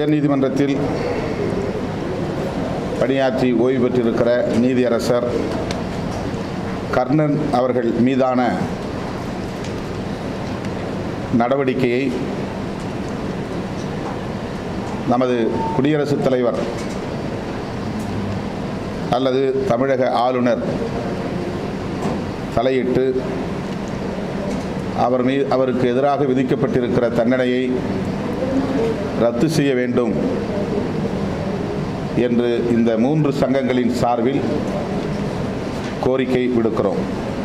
உயர்நீதிமன்றத்தில் பணியாற்றி ஓய்வு பெற்றிருக்கிற நீதியரசர் கர்ணன் அவர்கள் மீதான நடவடிக்கையை நமது குடியரசுத் தலைவர் அல்லது தமிழக ஆளுநர் தலையிட்டு அவர் மீ அவருக்கு எதிராக விதிக்கப்பட்டிருக்கிற தண்டனையை ரத்து செய்ய வேண்டும் என்று இந்த மூன்று சங்கங்களின் சார்பில் கோரிக்கை விடுக்கிறோம்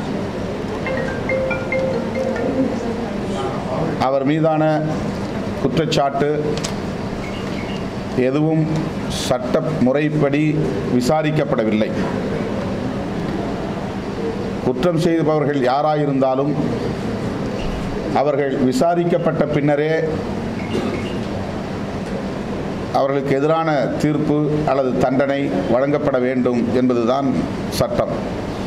அவர் மீதான குற்றச்சாட்டு எதுவும் சட்ட முறைப்படி விசாரிக்கப்படவில்லை குற்றம் செய்பவர்கள் யாராயிருந்தாலும் அவர்கள் விசாரிக்கப்பட்ட பின்னரே அவர்களுக்கு எதிரான தீர்ப்பு அல்லது தண்டனை வழங்கப்பட வேண்டும் என்பதுதான் சட்டம்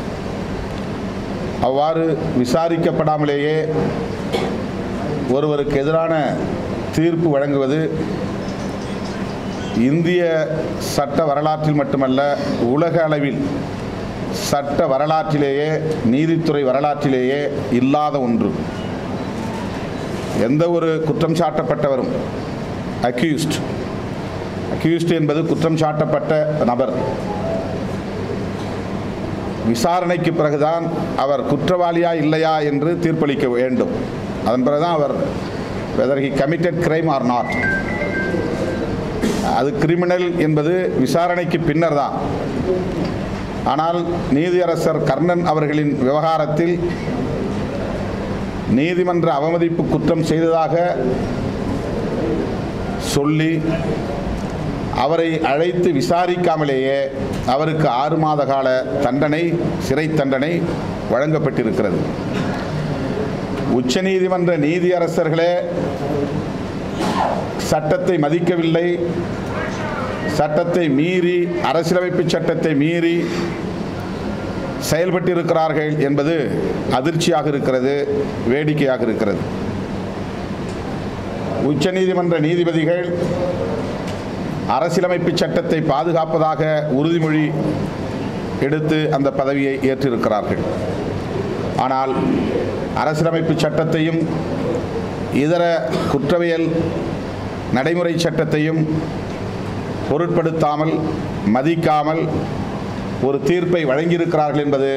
அவ்வாறு விசாரிக்கப்படாமலேயே ஒருவருக்கு எதிரான தீர்ப்பு வழங்குவது இந்திய சட்ட வரலாற்றில் மட்டுமல்ல உலக அளவில் சட்ட வரலாற்றிலேயே நீதித்துறை வரலாற்றிலேயே இல்லாத ஒன்று எந்த ஒரு குற்றம் சாட்டப்பட்டவரும் அக்யூஸ்ட் அக்யூஸ்ட் என்பது குற்றம் சாட்டப்பட்ட நபர் விசாரணைக்கு பிறகுதான் அவர் குற்றவாளியா இல்லையா என்று தீர்ப்பளிக்க வேண்டும் அதன் பிறகுதான் அவர் whether he committed crime or not அது கிரிமினல் என்பது விசாரணைக்கு பின்னர் தான் ஆனால் நீதியரசர் கர்ணன் அவர்களின் விவகாரத்தில் நீதிமன்ற அவமதிப்பு குற்றம் செய்ததாக சொல்லி அவரை அழைத்து விசாரிக்காமலேயே அவருக்கு ஆறு மாத கால தண்டனை சிறை தண்டனை வழங்கப்பட்டிருக்கிறது உச்சநீதிமன்ற நீதியரசர்களே சட்டத்தை மதிக்கவில்லை சட்டத்தை மீறி அரசியலமைப்பு சட்டத்தை மீறி செயல்பட்டிருக்கிறார்கள் என்பது அதிர்ச்சியாக இருக்கிறது வேடிக்கையாக இருக்கிறது உச்சநீதிமன்ற நீதிபதிகள் அரசியலமைப்பு சட்டத்தை பாதுகாப்பதாக உறுதிமொழி எடுத்து அந்த பதவியை ஏற்றிருக்கிறார்கள் ஆனால் அரசியலமைப்பு சட்டத்தையும் இதர குற்றவியல் நடைமுறை சட்டத்தையும் பொருட்படுத்தாமல் மதிக்காமல் ஒரு தீர்ப்பை வழங்கியிருக்கிறார்கள் என்பது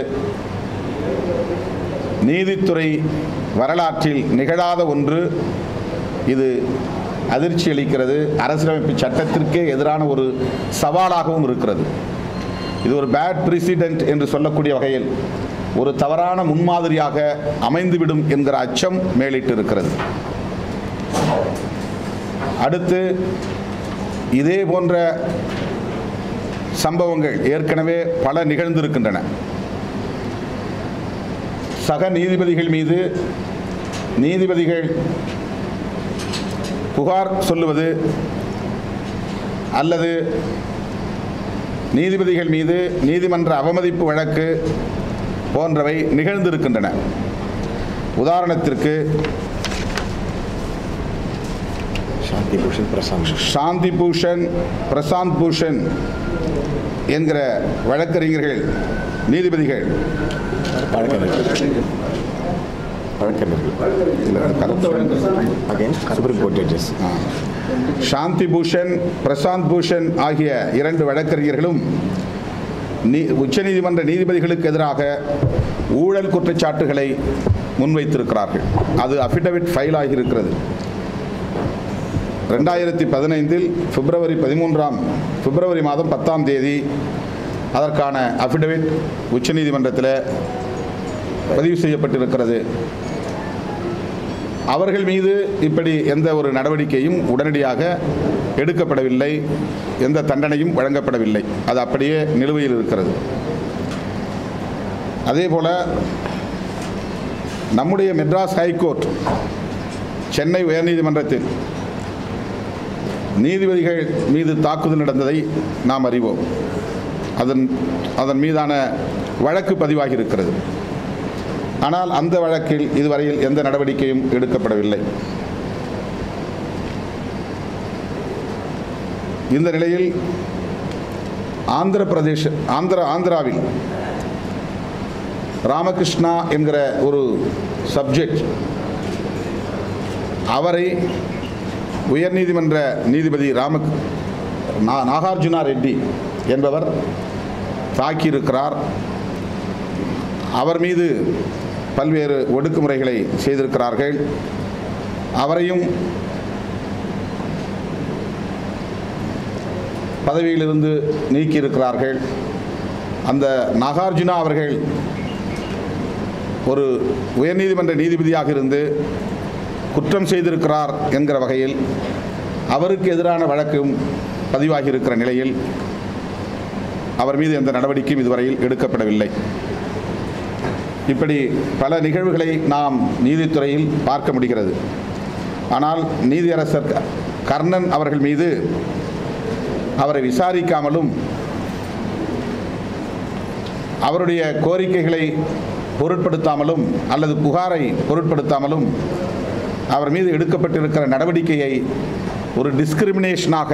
நீதித்துறை வரலாற்றில் நிகழாத ஒன்று இது அதிர்ச்சி அளிக்கிறது அரசியலமைப்பு சட்டத்திற்கே எதிரான ஒரு சவாலாகவும் இருக்கிறது இது ஒரு பேட் பிரசிடென்ட் என்று சொல்லக்கூடிய வகையில் ஒரு தவறான முன்மாதிரியாக அமைந்துவிடும் என்கிற அச்சம் மேலிட்டு இருக்கிறது அடுத்து இதே போன்ற சம்பவங்கள் ஏற்கனவே பல நிகழ்ந்திருக்கின்றன சக நீதிபதிகள் மீது நீதிபதிகள் புகார் சொல்லுவது அல்லது நீதிபதிகள் மீது நீதிமன்ற அவமதிப்பு வழக்கு போன்றவை நிகழ்ந்திருக்கின்றன உதாரணத்திற்கு சாந்தி பூஷன் பிரசாந்த் சாந்தி பூஷன் பிரசாந்த் பூஷன் என்கிற வழக்கறிஞர்கள் நீதிபதிகள் வழக்கறிஞர்கள் வழக்கறிஞர்கள் again supreme court judges Shanti Bhushan Prashant Bhushan ஆகிய இரண்டு வழக்கறிஞர்களும் நீ உச்சநீதிமன்ற நீதிபதிகளுக்கு எதிராக ஊழல் குற்றச்சாட்டுகளை முன்வைத்திருக்கிறார்கள் அது அஃபிடவிட் ஃபைல் ஆகியிருக்கிறது ரெண்டாயிரத்தி பதினைந்தில் பிப்ரவரி பதிமூன்றாம் பிப்ரவரி மாதம் பத்தாம் தேதி அதற்கான அஃபிடவிட் உச்சநீதிமன்றத்தில் பதிவு செய்யப்பட்டிருக்கிறது அவர்கள் மீது இப்படி எந்த ஒரு நடவடிக்கையும் உடனடியாக எடுக்கப்படவில்லை எந்த தண்டனையும் வழங்கப்படவில்லை அது அப்படியே நிலுவையில் இருக்கிறது அதே போல நம்முடைய மெட்ராஸ் ஹைகோர்ட் சென்னை உயர்நீதிமன்றத்தில் நீதிபதிகள் மீது தாக்குதல் நடந்ததை நாம் அறிவோம் அதன் அதன் மீதான வழக்கு பதிவாகி இருக்கிறது ஆனால் அந்த வழக்கில் இதுவரையில் எந்த நடவடிக்கையும் எடுக்கப்படவில்லை இந்த நிலையில் ஆந்திர பிரதேஷ் ஆந்திர ஆந்திராவில் ராமகிருஷ்ணா என்கிற ஒரு சப்ஜெக்ட் அவரை உயர்நீதிமன்ற நீதிபதி ராம நா- நாகார்ஜுனா ரெட்டி என்பவர் தாக்கியிருக்கிறார் அவர் மீது பல்வேறு ஒடுக்குமுறைகளை செய்திருக்கிறார்கள் அவரையும் பதவியிலிருந்து நீக்கியிருக்கிறார்கள் அந்த நாகார்ஜுனா அவர்கள் ஒரு உயர்நீதிமன்ற நீதிபதியாக இருந்து குற்றம் செய்திருக்கிறார் என்கிற வகையில் அவருக்கு எதிரான வழக்கும் பதிவாகி இருக்கிற நிலையில் அவர் மீது எந்த நடவடிக்கையும் இதுவரையில் எடுக்கப்படவில்லை இப்படி பல நிகழ்வுகளை நாம் நீதித்துறையில் பார்க்க முடிகிறது ஆனால் நீதியரசர் க- கர்ணன் அவர்கள் மீது அவரை விசாரிக்காமலும் அவருடைய கோரிக்கைகளை பொருட்படுத்தாமலும் அல்லது புகாரை பொருட்படுத்தாமலும் அவர் மீது எடுக்கப்பட்டிருக்கிற நடவடிக்கையை ஒரு டிஸ்கிரிமினேஷனாக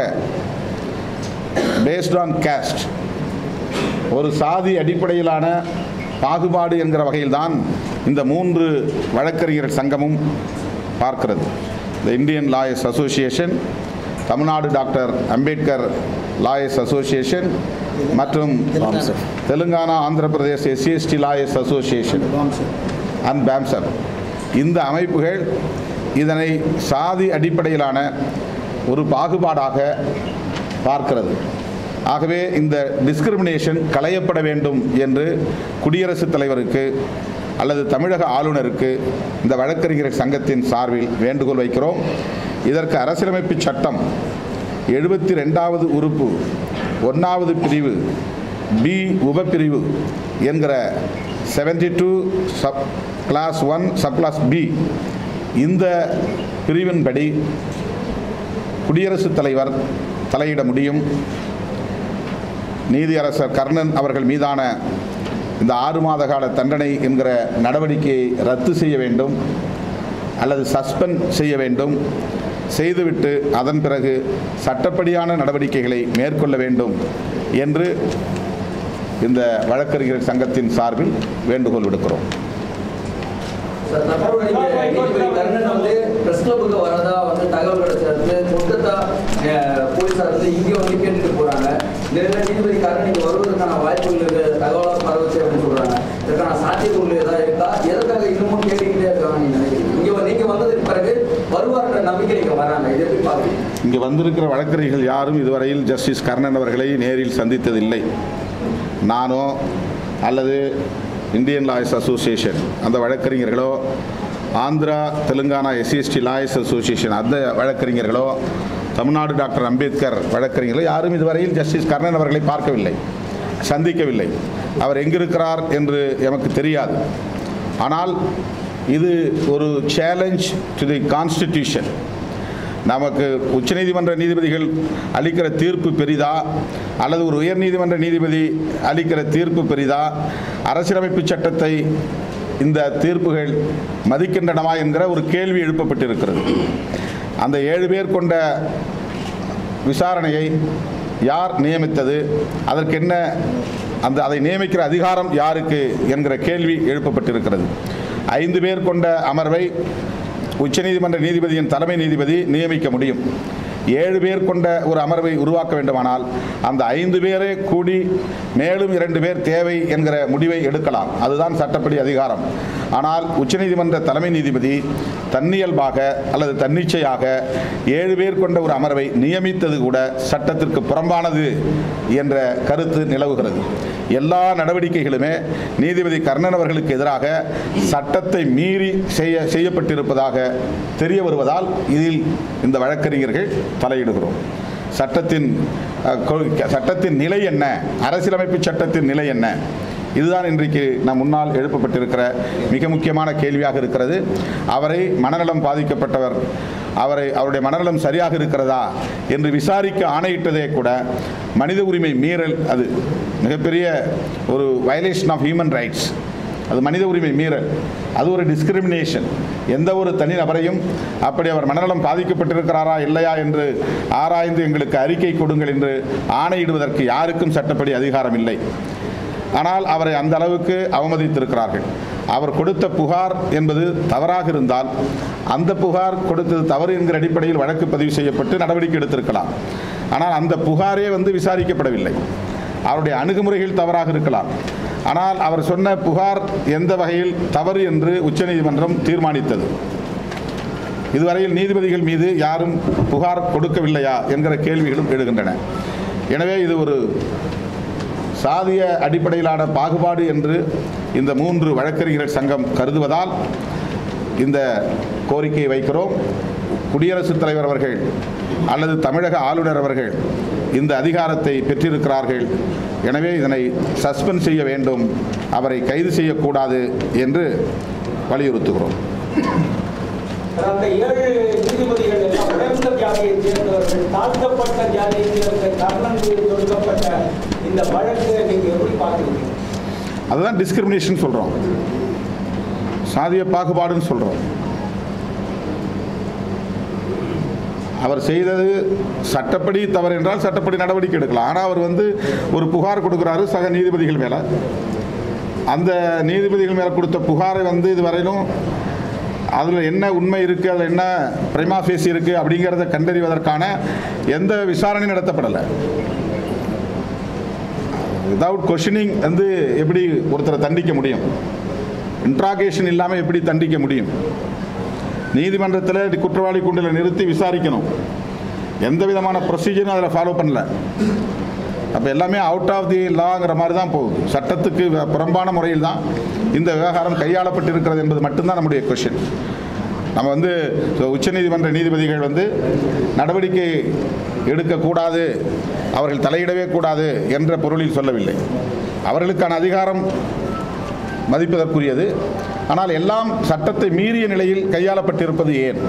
பேஸ்ட் ஆன் caste ஒரு சாதி அடிப்படையிலான பாகுபாடு என்கிற வகையில்தான் இந்த மூன்று வழக்கறிஞர் சங்கமும் பார்க்கிறது இந்த Indian lawyers association Tamil Nadu doctor Ambedkar lawyers association மற்றும் Telangana Andhra Pradesh SC ST lawyers association and பேம்சர் இந்த அமைப்புகள் இதனை சாதி அடிப்படையிலான ஒரு பாகுபாடாக பார்க்கிறது ஆகவே இந்த டிஸ்கிரிமினேஷன் களையப்பட வேண்டும் என்று குடியரசுத் தலைவருக்கு அல்லது தமிழக ஆளுநருக்கு இந்த வழக்கறிஞர் சங்கத்தின் சார்பில் வேண்டுகோள் வைக்கிறோம் இதற்கு அரசியலமைப்பு சட்டம் எழுபத்தி ரெண்டாவது உறுப்பு ஒன்றாவது பிரிவு பி உபப்பிரிவு என்கிற seventy two sub clause one sub clause B இந்த பிரிவின்படி குடியரசுத் தலைவர் தலையிட முடியும் நீதியரசர் கர்ணன் அவர்கள் மீதான இந்த ஆறு மாத கால தண்டனை என்கிற நடவடிக்கையை ரத்து செய்ய வேண்டும் அல்லது சஸ்பெண்ட் செய்ய வேண்டும் செய்துவிட்டு அதன் பிறகு சட்டப்படியான நடவடிக்கைகளை மேற்கொள்ள வேண்டும் என்று இந்த வழக்கறிஞர் சங்கத்தின் சார்பில் வேண்டுகோள் விடுக்கிறோம் சார் தற்போது நீங்க நீதிபதி கர்ணன் வந்து பிரஸ் கிளப்புக்கு வரதா வந்து தகவல் கிடைச்சிருக்கு கொல்கத்தா அஹ், போலீசார் வந்து இங்க வந்து கேட்டுட்டு போறாங்க நிறைய நீதிபதி கர்ணன் இங்க வருவதற்கான வாய்ப்புகள் இருக்கு தகவலாக பரவச்சு அப்படின்னு சொல்றாங்க இதற்கான சாத்தியக்கூறு ஏதாவது இருக்கா எதற்காக இன்னமும் கேட்டுக்கிட்டே இருக்காங்க நீங்க நினைக்கிறீங்க இங்க வந்து- நீங்க வந்ததுக்கு பிறகு வருவார்ன்ற நம்பிக்கை நீங்க வராங்க இதை எப்படி பாக்குறீங்க இங்கே வந்திருக்கிற வழக்கறிஞர்கள் யாரும் இதுவரையில் ஜஸ்டிஸ் கர்ணன் அவர்களை நேரில் சந்தித்ததில்லை நானோ அல்லது இந்தியன் லாயர்ஸ் அசோசியேஷன் அந்த வழக்கறிஞர்களோ Andhra Telangana SC ST lawyers association அந்த வழக்கறிஞர்களோ தமிழ்நாடு டாக்டர் அம்பேத்கர் வழக்கறிஞர்களோ யாரும் இதுவரையில் ஜஸ்டிஸ் கர்ணன் அவர்களை பார்க்கவில்லை சந்திக்கவில்லை அவர் எங்கிருக்கிறார் என்று எமக்கு தெரியாது ஆனால் இது ஒரு சேலஞ்ச் டு தி கான்ஸ்டிடியூஷன் நமக்கு உச்சநீதிமன்ற நீதிபதிகள் அளிக்கிற தீர்ப்பு பெரிதா அல்லது ஒரு உயர்நீதிமன்ற நீதிபதி அளிக்கிற தீர்ப்பு பெரிதா அரசியலமைப்பு சட்டத்தை இந்த தீர்ப்புகள் மதிக்கின்றனவா என்கிற ஒரு கேள்வி எழுப்பப்பட்டிருக்கிறது அந்த ஏழு பேர் கொண்ட விசாரணையை யார் நியமித்தது அதற்கு என்ன அந்த அதை நியமிக்கிற அதிகாரம் யாருக்கு என்கிற கேள்வி எழுப்பப்பட்டிருக்கிறது ஐந்து பேர் கொண்ட அமர்வை உச்சநீதிமன்ற நீதிபதியின் தலைமை நீதிபதி நியமிக்க முடியும் ஏழு பேர் கொண்ட ஒரு அமர்வை உருவாக்க வேண்டுமானால் அந்த ஐந்து பேரே கூடி மேலும் இரண்டு பேர் தேவை என்கிற முடிவை எடுக்கலாம் அதுதான் சட்டப்படி அதிகாரம் ஆனால் உச்சநீதிமன்ற தலைமை நீதிபதி தன்னியல்பாக அல்லது தன்னிச்சையாக ஏழு பேர் கொண்ட ஒரு அமர்வை நியமித்தது கூட சட்டத்திற்கு புறம்பானது என்ற கருத்து நிலவுகிறது எல்லா நடவடிக்கைகளுமே நீதிபதி கர்ணன் அவர்களுக்கு எதிராக சட்டத்தை மீறி செய்ய செய்யப்பட்டிருப்பதாக தெரிய வருவதால் இதில் இந்த வழக்கறிஞர்கள் தலையிடுகிறோம் சட்டத்தின் அஹ், கொள்- சட்டத்தின் நிலை என்ன அரசியலமைப்பு சட்டத்தின் நிலை என்ன இதுதான் இன்றைக்கு நம் முன்னால் எழுப்பப்பட்டிருக்கிற மிக முக்கியமான கேள்வியாக இருக்கிறது அவரை மனநலம் பாதிக்கப்பட்டவர் அவரை அவருடைய மனநலம் சரியாக இருக்கிறதா என்று விசாரிக்க ஆணையிட்டதே கூட மனித உரிமை மீறல் அது மிகப்பெரிய ஒரு வயலேஷன் ஆஃப் ஹியூமன் ரைட்ஸ் அது மனித உரிமை மீறல் அது ஒரு டிஸ்கிரிமினேஷன் எந்த ஒரு தனி நபரையும் அப்படி அவர் மனநலம் பாதிக்கப்பட்டிருக்கிறாரா இல்லையா என்று ஆராய்ந்து எங்களுக்கு அறிக்கை கொடுங்கள் என்று ஆணையிடுவதற்கு யாருக்கும் சட்டப்படி அதிகாரம் இல்லை ஆனால் அவரை அந்த அளவுக்கு அவமதித்திருக்கிறார்கள் அவர் கொடுத்த புகார் என்பது தவறாக இருந்தால் அந்த புகார் கொடுத்தது தவறு என்கிற அடிப்படையில் வழக்கு பதிவு செய்யப்பட்டு நடவடிக்கை எடுத்திருக்கலாம் ஆனால் அந்த புகாரே வந்து விசாரிக்கப்படவில்லை அவருடைய அணுகுமுறைகள் தவறாக இருக்கலாம் ஆனால் அவர் சொன்ன புகார் எந்த வகையில் தவறு என்று உச்சநீதிமன்றம் தீர்மானித்தது இதுவரையில் நீதிபதிகள் மீது யாரும் புகார் கொடுக்கவில்லையா என்கிற கேள்விகளும் எழுகின்றன எனவே இது ஒரு சாதிய அடிப்படையிலான பாகுபாடு என்று இந்த மூன்று வழக்கறிஞர்கள் சங்கம் கருதுவதால் இந்த கோரிக்கையை வைக்கிறோம் குடியரசுத் தலைவர் அவர்கள் அல்லது தமிழக ஆளுநர் அவர்கள் இந்த அதிகாரத்தை பெற்றிருக்கிறார்கள் எனவே இதனை சஸ்பெண்ட் செய்ய வேண்டும் அவரை கைது செய்யக்கூடாது என்று வலியுறுத்துகிறோம் அந்த ஏழு நீதிபதிகள் எல்லாம் உயர்ந்த ஜாதியைச் சேர்ந்தவர்கள் தாழ்த்தப்பட்ட ஜாதியைச் சேர்ந்த கர்ணன் மீது தொடுக்கப்பட்ட இந்த வழக்கு நீங்க எப்படி பார்க்குறீங்க அதுதான் டிஸ்கிரிமினேஷன் சொல்கிறோம் சாதிய பாகுபாடுன்னு சொல்கிறோம் அவர் செய்தது சட்டப்படி தவறு என்றால் சட்டப்படி நடவடிக்கை எடுக்கலாம் ஆனால் அவர் வந்து ஒரு புகார் கொடுக்குறாரு சக நீதிபதிகள் மேலே அந்த நீதிபதிகள் மேலே கொடுத்த புகாரை வந்து இதுவரையிலும் அதில் என்ன உண்மை இருக்குது அதில் என்ன பிரைமா ஃபேஸ் இருக்குது அப்படிங்கிறத கண்டறிவதற்கான எந்த விசாரணையும் நடத்தப்படலை விதவுட் கொஷினிங் வந்து எப்படி ஒருத்தரை தண்டிக்க முடியும் இன்ட்ராகேஷன் இல்லாமல் எப்படி தண்டிக்க முடியும் நீதிமன்றத்தில் குற்றவாளி கூண்டில் நிறுத்தி விசாரிக்கணும் எந்த விதமான ப்ரொசீஜரும் அதில் ஃபாலோ பண்ணல அப்போ எல்லாமே அவுட் ஆஃப் தி லாங்கிற மாதிரி தான் போகுது சட்டத்துக்கு வ- புறம்பான முறையில் தான் இந்த விவகாரம் கையாளப்பட்டிருக்கிறது என்பது மட்டும்தான் நம்முடைய கொஷின் நம்ம வந்து உச்சநீதிமன்ற நீதிபதிகள் வந்து நடவடிக்கை எடுக்கக்கூடாது அவர்கள் தலையிடவே கூடாது என்ற பொருளில் சொல்லவில்லை அவர்களுக்கான அதிகாரம் மதிப்பதற்குரியது ஆனால் எல்லாம் சட்டத்தை மீறிய நிலையில் கையாளப்பட்டிருப்பது ஏன்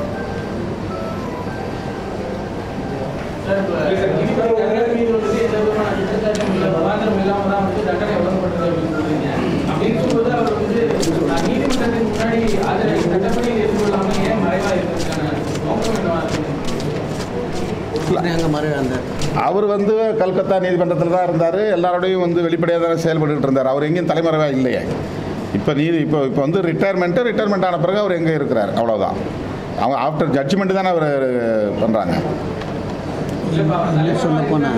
அங்கே மறு அந்த அவர் வந்து கல்கத்தா நீதிமன்றத்தில் தான் இருந்தார் எல்லாரோடையும் வந்து வெளிப்படையாக தான் செயல்பட்டு இருந்தார் அவர் எங்கேயும் தலைமறைவாக இல்லையே இப்போ நீதி இப்போ இப்போ வந்து ரிட்டையர்மெண்ட்டு ரிட்டையர்மெண்ட் ஆன பிறகு அவர் எங்கே இருக்கிறார் அவ்வளோதான் அவங்க ஆஃப்டர் ஜட்ஜ்மெண்ட் தானே அவர் பண்ணுறாங்க சொல்ல போனால்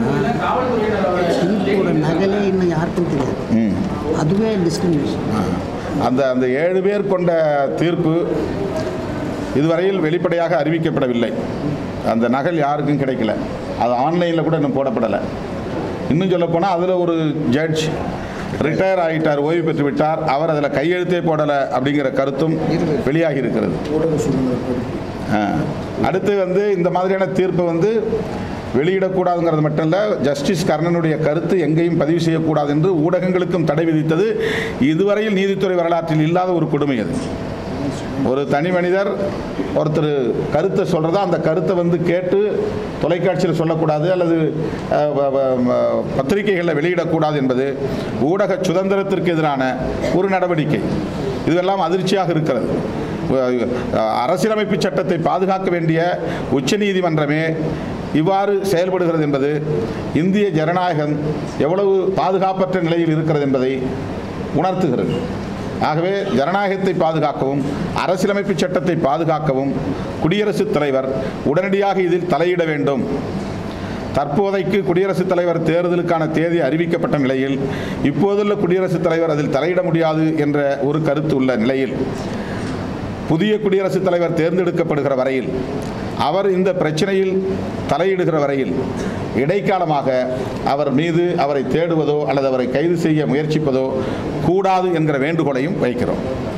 சிங்கோட நகலே இன்னும் யாருக்கும் தெரியாது ம் அதுவே டிஸ்கிரிமினேஷன் ஆ. அந்த அந்த ஏழு பேர் கொண்ட தீர்ப்பு இதுவரையில் வெளிப்படையாக அறிவிக்கப்படவில்லை அந்த நகல் யாருக்கும் கிடைக்கல அது ஆன்லைனில் கூட இன்னும் போடப்படலை இன்னும் சொல்ல போனால் அதில் ஒரு ஜட்ஜ் ரிட்டையர் ஆகிட்டார் ஓய்வு பெற்று விட்டார் அவர் அதில் கையெழுத்தே போடலை அப்படிங்கிற கருத்தும் வெளியாகி இருக்கிறது ஆ. அடுத்து வந்து இந்த மாதிரியான தீர்ப்பை வந்து வெளியிடக்கூடாதுங்கிறது மட்டும் இல்லை ஜஸ்டிஸ் கர்ணனுடைய கருத்து எங்கேயும் பதிவு செய்யக்கூடாது என்று ஊடகங்களுக்கும் தடை விதித்தது இதுவரையில் நீதித்துறை வரலாற்றில் இல்லாத ஒரு கொடுமை அது ஒரு தனி மனிதர் ஒருத்தர் கருத்தை சொல்கிறதா அந்த கருத்தை வந்து கேட்டு தொலைக்காட்சியில் சொல்லக்கூடாது அல்லது அஹ், வ- வ- பத்திரிகைகளில் வெளியிடக்கூடாது என்பது ஊடக சுதந்திரத்திற்கு எதிரான ஒரு நடவடிக்கை இதுவெல்லாம் அதிர்ச்சியாக இருக்கிறது அஹ், அரசியலமைப்பு சட்டத்தை பாதுகாக்க வேண்டிய உச்சநீதிமன்றமே இவ்வாறு செயல்படுகிறது என்பது இந்திய ஜனநாயகம் எவ்வளவு பாதுகாப்பற்ற நிலையில் இருக்கிறது என்பதை உணர்த்துகிறது ஆகவே ஜனநாயகத்தை பாதுகாக்கவும் அரசியலமைப்பு சட்டத்தை பாதுகாக்கவும் குடியரசுத் தலைவர் உடனடியாக இதில் தலையிட வேண்டும் தற்போதைக்கு குடியரசுத் தலைவர் தேர்தலுக்கான தேதி அறிவிக்கப்பட்ட நிலையில் இப்போதுள்ள குடியரசுத் தலைவர் அதில் தலையிட முடியாது என்ற ஒரு கருத்து உள்ள நிலையில் புதிய குடியரசுத் தலைவர் தேர்ந்தெடுக்கப்படுகிற வரையில் அவர் இந்த பிரச்சனையில் தலையிடுகிற வரையில் இடைக்காலமாக அவர் மீது அவரை தேடுவதோ அல்லது அவரை கைது செய்ய முயற்சிப்பதோ கூடாது என்கிற வேண்டுகோளையும் வைக்கிறோம்